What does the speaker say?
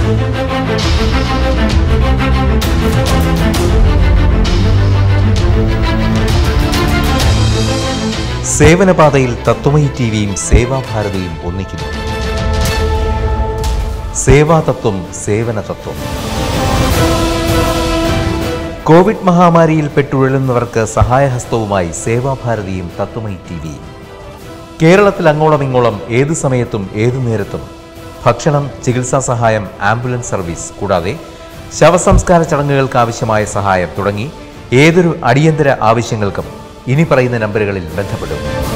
സേവനപാതയിൽ തത്വമയി ടിവിയും സേവാഭാരതിയും ഒന്നിക്കുന്നു സേവാതത്വം സേവന തത്വം കോവിഡ് മഹാമാരിയിൽ പെട്ടുഴലുന്നവർക്ക് സഹായഹസ്തവുമായി സേവാഭാരതിയും തത്വമയി ടിവിയും കേരളത്തിൽ അങ്ങോളം ഇങ്ങോളം ഏതു സമയത്തും ഏതു നേരത്തും ഭക്ഷണം ചികിത്സാ സഹായം ആംബുലൻസ് സർവീസ് കൂടാതെ ശവസംസ്കാര ചടങ്ങുകൾക്ക് ആവശ്യമായ സഹായം തുടങ്ങി ഏതൊരു അടിയന്തര ആവശ്യങ്ങൾക്കും ഇനി പറയുന്ന നമ്പറുകളിൽ ബന്ധപ്പെടും